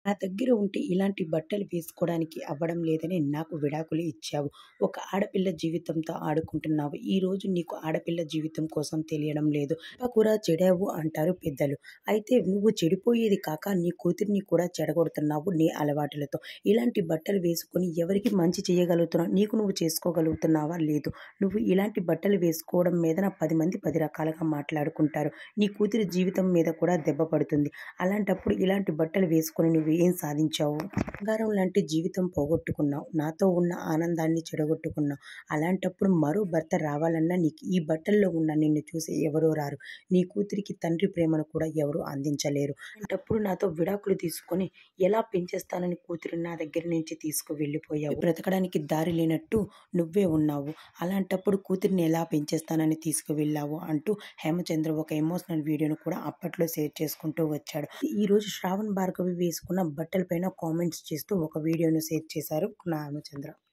నా దగ్గర ఉంటే ఇలాంటి బట్టలు వేసుకోవడానికి అవ్వడం లేదని నాకు విడాకులు ఇచ్చావు ఒక ఆడపిల్ల జీవితంతో ఆడుకుంటున్నావు ఈరోజు నీకు ఆడపిల్ల జీవితం కోసం తెలియడం లేదు కూడా చెడావు అంటారు పెద్దలు అయితే నువ్వు చెడిపోయేది కాక నీ కూతురిని కూడా చెడగొడుతున్నావు నీ అలవాటులతో ఇలాంటి బట్టలు వేసుకొని ఎవరికి మంచి చేయగలుగుతున్నావు నీకు నువ్వు చేసుకోగలుగుతున్నావా లేదు నువ్వు ఇలాంటి బట్టలు వేసుకోవడం మీద నా పది మంది పది రకాలుగా మాట్లాడుకుంటారు నీ కూతురి జీవితం మీద కూడా దెబ్బ పడుతుంది అలాంటప్పుడు ఇలాంటి బట్టలు వేసుకొని నువ్వు ఏం సాధించావు బంగారం లాంటి జీవితం పోగొట్టుకున్నావు నాతో ఉన్న ఆనందాన్ని చెడగొట్టుకున్నావు అలాంటప్పుడు మరో భర్త రావాలన్నా నీకు ఈ బట్టల్లో ఉన్న నిన్ను చూసి ఎవరో రారు నీ కూతురికి తండ్రి ప్రేమను కూడా ఎవరు అందించలేరు అలాంటప్పుడు నాతో విడాకులు తీసుకొని ఎలా పెంచేస్తానని కూతురు నా దగ్గర నుంచి తీసుకు వెళ్ళిపోయావు బ్రతకడానికి దారి లేనట్టు నువ్వే ఉన్నావు అలాంటప్పుడు కూతురిని ఎలా పెంచేస్తానని తీసుకువెళ్ళావు అంటూ హేమచంద్ర ఒక ఎమోషనల్ వీడియోను కూడా అప్పట్లో షేర్ చేసుకుంటూ వచ్చాడు ఈ రోజు శ్రావణ్ భార్గవి వేసుకున్న బట్టలపైన కామెంట్స్ చేస్తూ ఒక వీడియోను షేర్ చేశారు నా హేమచంద్ర